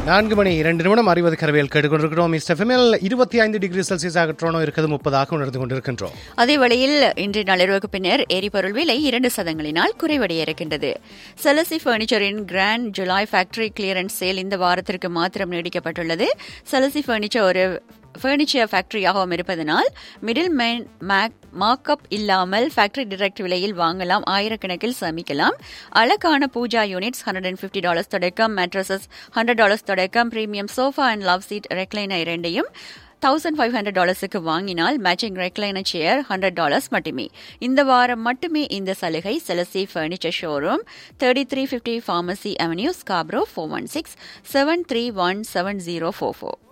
நான்கு மணி இரண்டு நிமிடம் அறுபது கரவியல் கேட்டுக்கொண்டிருக்கிறோம் மிஸ்டர் ஃபெமில் இருபத்தி ஐந்து டிகிரி செல்சியஸாக ட்ரோனோ இருக்குது முப்பதாக உணர்ந்து கொண்டிருக்கின்றோம் அதே வேளையில் இன்று நள்ளிரவுக்கு பின்னர் எரிபொருள் விலை இரண்டு சதங்களினால் குறைவடைய இருக்கின்றது செலசி பர்னிச்சரின் grand July factory clearance sale இந்த வாரத்திற்கு மாத்திரம் நீடிக்கப்பட்டுள்ளது செலசி பர்னிச்சர் ஒரு ஃபர்னிச்சர் ஃபேக்டரியாகவும் இருப்பதனால் மிடில் மேன் மேக் மார்க்அப் இல்லாமல் ஃபேக்டரி டிரெக்ட் விலையில் வாங்கலாம் ஆயிரக்கணக்கில் சேமிக்கலாம் அழகான pooja units hundred and fifty dollars தொடக்கம் மேட்ரஸஸ் ஹண்ட்ரட் டாலர்ஸ் தொடக்கம் premium sofa and love seat recliner இரண்டையும் தௌசண்ட் ஃபைவ் ஹண்ட்ரட் டாலர்ஸுக்கு வாங்கினால் matching recliner chair hundred dollars மட்டுமே இந்த வாரம் மட்டுமே இந்த சலுகை செலசி furniture showroom thirty three fifty Pharmacy Avenue Scarborough four one six seven three one seven zero four four